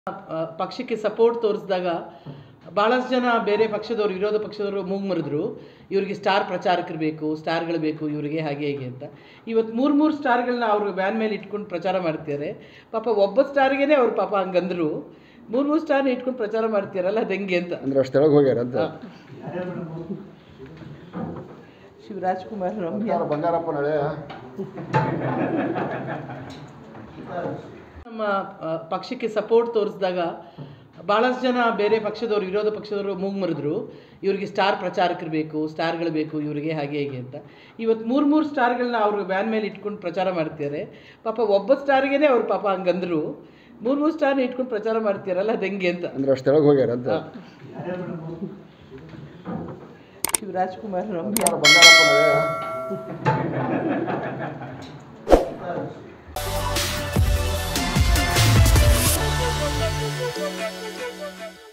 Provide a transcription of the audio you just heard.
ಆ, ಪಕ್ಷಕ್ಕೆ ಸಪೋರ್ಟ್ ತೋರಿಸಿದಾಗ ಭಾಳಷ್ಟು ಜನ ಬೇರೆ ಪಕ್ಷದವರು ವಿರೋಧ ಪಕ್ಷದವರು ಮೂಗು ಮರಿದ್ರು ಇವರಿಗೆ ಸ್ಟಾರ್ ಪ್ರಚಾರಕರು ಬೇಕು ಸ್ಟಾರ್ಗಳು ಬೇಕು ಇವರಿಗೆ ಹಾಗೆ ಹೀಗೆ ಅಂತ ಇವತ್ತು ಮೂರು ಮೂರು ಸ್ಟಾರ್ಗಳನ್ನ ಅವರು ವ್ಯಾನ್ ಮೇಲೆ ಇಟ್ಕೊಂಡು ಪ್ರಚಾರ ಮಾಡ್ತಿದ್ದಾರೆ ಪಾಪ ಒಬ್ಬ ಸ್ಟಾರ್ಗೇನೆ ಅವ್ರು ಪಾಪ ಹಂಗಂದ್ರು ಮೂರು ಮೂರು ಸ್ಟಾರ್ನ ಇಟ್ಕೊಂಡು ಪ್ರಚಾರ ಮಾಡ್ತೀರಲ್ಲ ಅದು ಹೆಂಗೆ ಅಂತ ಅಂದ್ರೆ ಅಷ್ಟು ತೆಳಗೆ ಹೋಗ್ಯಾರ ಅಂತ ಶಿವರಾಜ್ ಕುಮಾರ್ ರಮ್ಯಾ ಬಂಗಾರಪ್ಪ ನಳೆ ನಮ್ಮ ಆ, ಪಕ್ಷಕ್ಕೆ ಸಪೋರ್ಟ್ ತೋರಿಸಿದಾಗ ಭಾಳಷ್ಟು ಜನ ಬೇರೆ ಪಕ್ಷದವರು ವಿರೋಧ ಪಕ್ಷದವರು ಮೂಗು ಮರಿದ್ರು ಇವರಿಗೆ ಸ್ಟಾರ್ ಪ್ರಚಾರಕರು ಬೇಕು ಸ್ಟಾರ್ಗಳು ಬೇಕು ಇವರಿಗೆ ಹಾಗೆ ಹೀಗೆ ಅಂತ ಇವತ್ತು ಮೂರು ಮೂರು ಸ್ಟಾರ್ಗಳನ್ನ ಅವರು ವ್ಯಾನ್ ಮೇಲೆ ಇಟ್ಕೊಂಡು ಪ್ರಚಾರ ಮಾಡ್ತಿದ್ದಾರೆ ಪಾಪ ಒಬ್ಬ ಸ್ಟಾರ್ಗೇನೆ ಅವ್ರು ಪಾಪ ಹಂಗಂದ್ರು ಮೂರು ಮೂರು ಸ್ಟಾರ್ನ ಇಟ್ಕೊಂಡು ಪ್ರಚಾರ ಮಾಡ್ತೀರಲ್ಲ ಅದು ಹೆಂಗೆ ಅಂತ ಅಂದ್ರೆ ಅಷ್ಟು ತೆಳಗೆ ಹೋಗ್ಯಾರ ಅಂತ ಶಿವರಾಜ್ ಕುಮಾರ್ ರಮ್ಯಾ ಬಂಗಾರಪ್ಪ ನಳೆ Thank